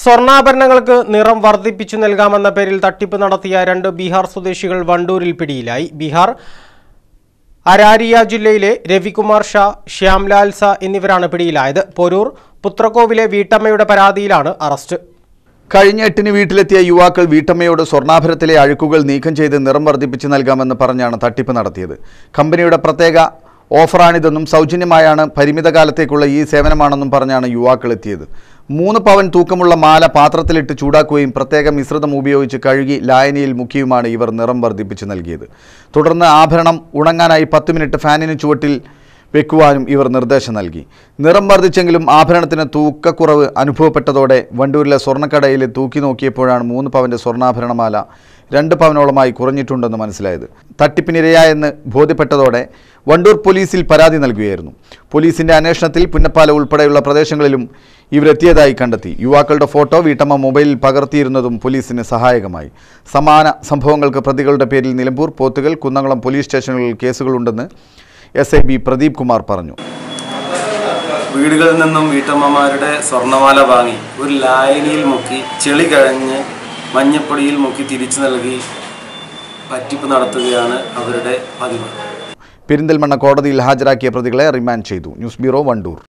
സ്വർണ്ണാഭരണങ്ങൾക്ക് നിറം വർദ്ധിപ്പിച്ചു നൽകാമെന്ന പേരിൽ തട്ടിപ്പ് നടത്തിയ രണ്ട് ബീഹാർ സ്വദേശികൾ വണ്ടൂരിൽ പിടിയിലായി ബീഹാർ അരാരിയ ജില്ലയിലെ രവികുമാർ ഷാ ശ്യാംലാൽ സ എന്നിവരാണ് പിടിയിലായത് പൊരൂർ പുത്രക്കോവിലെ വീട്ടമ്മയുടെ പരാതിയിലാണ് അറസ്റ്റ് കഴിഞ്ഞ എട്ടിന് വീട്ടിലെത്തിയ യുവാക്കൾ വീട്ടമ്മയോട് സ്വർണ്ണാഭരണത്തിലെ അഴുക്കുകൾ നീക്കം ചെയ്ത് നിറം വർദ്ധിപ്പിച്ച് നൽകാമെന്ന് പറഞ്ഞാണ് തട്ടിപ്പ് നടത്തിയത് കമ്പനിയുടെ പ്രത്യേക ഓഫറാണിതെന്നും സൗജന്യമായാണ് പരിമിത കാലത്തേക്കുള്ള ഈ സേവനമാണെന്നും പറഞ്ഞാണ് യുവാക്കൾ എത്തിയത് മൂന്ന് പവൻ തൂക്കമുള്ള മാല പാത്രത്തിലിട്ട് ചൂടാക്കുകയും പ്രത്യേക മിശ്രിതം ഉപയോഗിച്ച് കഴുകി ലായനിയിൽ മുക്കിയുമാണ് ഇവർ നിറം വർദ്ധിപ്പിച്ച് നൽകിയത് തുടർന്ന് ആഭരണം ഉണങ്ങാനായി പത്ത് മിനിറ്റ് ഫാനിന് ചുവട്ടിൽ വെക്കുവാനും ഇവർ നിർദ്ദേശം നൽകി നിറം വർദ്ധിച്ചെങ്കിലും ആഭരണത്തിന് തൂക്കക്കുറവ് അനുഭവപ്പെട്ടതോടെ വണ്ടൂരിലെ സ്വർണ്ണക്കടയിൽ തൂക്കി നോക്കിയപ്പോഴാണ് മൂന്ന് പവൻ്റെ സ്വർണ്ണാഭരണമാല രണ്ട് പവനോളമായി കുറഞ്ഞിട്ടുണ്ടെന്ന് മനസ്സിലായത് തട്ടിപ്പിനിരയായെന്ന് ബോധ്യപ്പെട്ടതോടെ വണ്ടൂർ പോലീസിൽ പരാതി നൽകുകയായിരുന്നു പോലീസിന്റെ അന്വേഷണത്തിൽ പുന്നപ്പാല ഉൾപ്പെടെയുള്ള പ്രദേശങ്ങളിലും ഇവരെത്തിയതായി കണ്ടെത്തി യുവാക്കളുടെ ഫോട്ടോ വീട്ടമ്മ മൊബൈലിൽ പകർത്തിയിരുന്നതും പോലീസിന് സഹായകമായി സമാന സംഭവങ്ങൾക്ക് പ്രതികളുടെ പേരിൽ നിലമ്പൂർ പോത്തുകൽ കുന്നംകുളം പോലീസ് സ്റ്റേഷനുകളിൽ കേസുകളുണ്ടെന്ന് S I B Pradeep Kumar പറഞ്ഞു വീടുകളിൽ നിന്നും വീട്ടമ്മമാരുടെ സ്വർണ്ണമാല വാങ്ങി ഒരു ലായനിയിൽ മുക്കി ചെളി കഴിഞ്ഞ് മഞ്ഞപ്പൊടിയിൽ മുക്കി തിരിച്ചു നൽകി പറ്റിപ്പ് നടത്തുകയാണ് അവരുടെ പതിവ് പെരിന്തൽമണ്ണ കോടതിയിൽ ഹാജരാക്കിയ പ്രതികളെ റിമാൻഡ് ചെയ്തു ന്യൂസ് ബ്യൂറോ വണ്ടൂർ